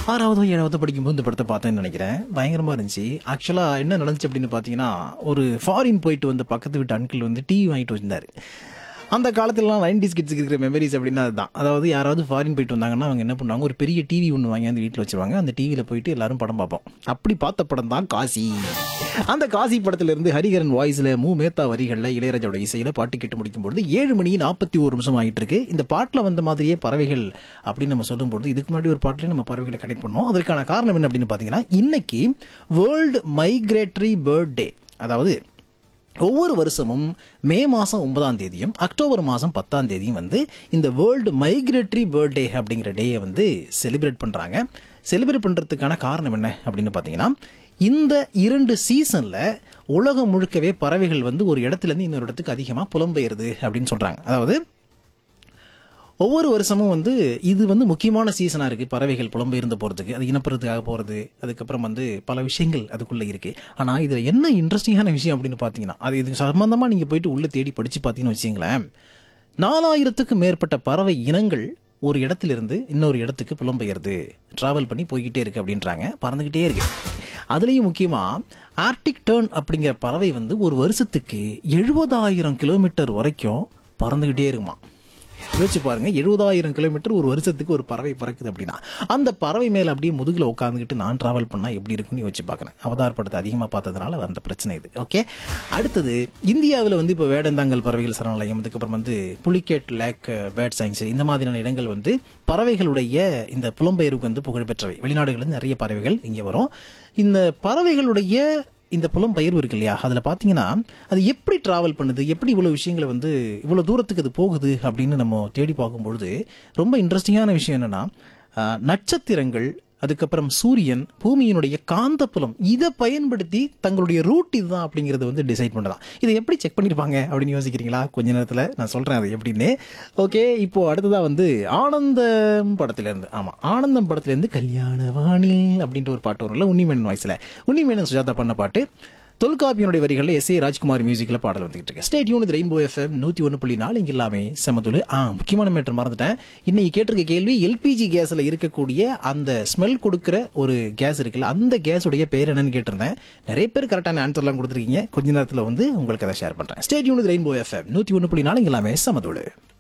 ஆறாவது ஏழாவது படிக்கும்போது இந்த படத்தை பார்த்தேன்னு நினைக்கிறேன் பயங்கரமா இருந்துச்சு ஆக்சுவலா என்ன நடந்துச்சு அப்படின்னு பார்த்தீங்கன்னா ஒரு ஃபாரின் போயிட்டு வந்த பக்கத்து வீட்டு அங்கிள் வந்து டிவி வாங்கிட்டு வச்சிருந்தாரு அந்த காலத்துலலாம் நைன்டிஸ் கிட்ஸுக்கு இருக்கிற மெமரிஸ் அப்படின்னா அதுதான் அதாவது யாராவது ஃபாரின் போயிட்டு வந்தாங்கன்னா அவங்க என்ன பண்ணுவாங்க ஒரு பெரிய டிவி ஒன்று வாங்கி அந்த வீட்டில் வச்சிருவாங்க அந்த டிவியில் போயிட்டு எல்லாரும் படம் பார்ப்போம் அப்படி பார்த்த படம் தான் காசி அந்த காசி படத்துல இருந்து ஹரிஹரன் வாய்ஸ்ல மூ மேத்தா வரிகளில் இளையராஜாவோட இசையில பாட்டு கேட்டு முடிக்கும் பொழுது ஏழு மணி நாற்பத்தி ஒரு நிமிஷம் ஆகிட்டு இருக்கு இந்த பாட்டில் வந்த மாதிரியே பறவைகள் அப்படின்னு நம்ம சொல்லும்போது இதுக்கு முன்னாடி ஒரு பாட்டிலே நம்ம பறவைகளை கனெக்ட் பண்ணோம் அதற்கான காரணம் என்ன அப்படின்னு பார்த்தீங்கன்னா இன்னைக்கு வேர்ல்டு மைக்ரேட்டரி பேர்ட் டே அதாவது ஒவ்வொரு வருஷமும் மே மாதம் ஒன்பதாம் தேதியும் அக்டோபர் மாதம் பத்தாம் தேதியும் வந்து இந்த வேர்ல்டு மைக்ரேட்டரி பேர்ட் டே அப்படிங்கிற டேயை வந்து செலிப்ரேட் பண்ணுறாங்க செலிப்ரேட் பண்ணுறதுக்கான காரணம் என்ன அப்படின்னு பார்த்தீங்கன்னா இந்த இரண்டு சீசனில் உலகம் முழுக்கவே பறவைகள் வந்து ஒரு இடத்துலேருந்து இன்னொரு இடத்துக்கு அதிகமாக புலம்பெயருது அப்படின்னு சொல்கிறாங்க அதாவது ஒவ்வொரு வருஷமும் வந்து இது வந்து முக்கியமான சீசனாக இருக்குது பறவைகள் புலம்பெயர்ந்து போகிறதுக்கு அது இனப்புறதுக்காக போகிறது அதுக்கப்புறம் வந்து பல விஷயங்கள் அதுக்குள்ளே இருக்குது ஆனால் இதில் என்ன இன்ட்ரெஸ்டிங்கான விஷயம் அப்படின்னு பார்த்தீங்கன்னா அது இது சம்பந்தமாக நீங்கள் போயிட்டு உள்ளே தேடி படித்து பார்த்தீங்கன்னு வச்சிங்களேன் நாலாயிரத்துக்கும் மேற்பட்ட பறவை இனங்கள் ஒரு இடத்திலிருந்து இன்னொரு இடத்துக்கு புலம்பெயர்து ட்ராவல் பண்ணி போய்கிட்டே இருக்கு அப்படின்றாங்க பறந்துக்கிட்டே இருக்கு அதுலேயும் முக்கியமாக ஆர்டிக் டேர்ன் அப்படிங்கிற பறவை வந்து ஒரு வருஷத்துக்கு எழுபதாயிரம் கிலோமீட்டர் வரைக்கும் பறந்துக்கிட்டே இருக்குமா யோசிச்சு பாருங்க எழுபதாயிரம் கிலோமீட்டர் ஒரு வருஷத்துக்கு ஒரு பறவை பறக்குது அப்படின்னா அந்த பறவை மேல அப்படியே முதுகுல உட்காந்துக்கிட்டு நான் டிராவல் பண்ணா எப்படி இருக்கும்னு யோசிச்சு பார்க்கறேன் அவதார் படத்தை அதிகமாக பார்த்ததுனால அந்த பிரச்சனை இது ஓகே அடுத்தது இந்தியாவில் வந்து இப்போ வேடந்தாங்கல் பறவைகள் சரணாலயம் அதுக்கப்புறம் வந்து புலிகேட் லேக் பேர்ட் சயின்ஸ் இந்த மாதிரியான இடங்கள் வந்து பறவைகளுடைய இந்த புலம்பெயர்வுக்கு வந்து புகழ்பெற்றவை வெளிநாடுகள்ல நிறைய பறவைகள் இங்கே வரும் இந்த பறவைகளுடைய இந்த புலம்பெயர்வு இருக்கு இல்லையா அதில் பார்த்தீங்கன்னா அது எப்படி ட்ராவல் பண்ணுது எப்படி இவ்வளோ விஷயங்களை வந்து இவ்வளோ தூரத்துக்கு அது போகுது அப்படின்னு நம்ம தேடி பார்க்கும்பொழுது ரொம்ப இன்ட்ரெஸ்டிங்கான விஷயம் என்னன்னா ஆஹ், நட்சத்திரங்கள் அதுக்கப்புறம் சூரியன் பூமியினுடைய காந்தப்புலம் இதை பயன்படுத்தி தங்களுடைய ரூட் இதுதான் அப்படிங்கிறத வந்து டிசைட் பண்ணலாம் இதை எப்படி செக் பண்ணியிருப்பாங்க அப்படின்னு யோசிக்கிறீங்களா கொஞ்ச நேரத்தில் நான் சொல்கிறேன் அது எப்படின்னு ஓகே இப்போ அடுத்ததாக வந்து ஆனந்தம் படத்துலேருந்து ஆமாம் ஆனந்தம் படத்துலேருந்து கல்யாண வாணில் அப்படின்ற ஒரு பாட்டு வரும்ல உன்னிமேனன் வாய்ஸில் உன்னிமேனன் சுஜாதா பண்ண பாட்டு தொல்காப்பியனுடைய வரிகளில் எஸ் ஏ ராஜ்குமார் மியூசிக்கில் பாடல் வந்துகிட்டு இருக்கு ஸ்டேட் யூனிட் ரெயின்போ எஃப்எம் நூற்றி ஒன்று புள்ளி நாலு இங்கே எல்லாமே செமதுளு ஆ முக்கியமான மேட்டர் மறந்துட்டேன் இன்னைக்கு கேட்டிருக்க கேள்வி எல்பிஜி கேஸில் இருக்கக்கூடிய அந்த ஸ்மெல் கொடுக்குற ஒரு கேஸ் இருக்குல்ல அந்த கேஸுடைய பேர் என்னன்னு கேட்டிருந்தேன் நிறைய பேர் கரெக்டான ஆன்சர்லாம் கொடுத்துருக்கீங்க கொஞ்ச நேரத்தில் வந்து உங்களுக்கு அதை ஷேர் பண்ணுறேன் ஸ்டேட் யூனிட் ரெயின்போ எஃப்எம் நூற்றி ஒன்று புள்ளி நாலு இங்கே எல்லாமே செமதுளு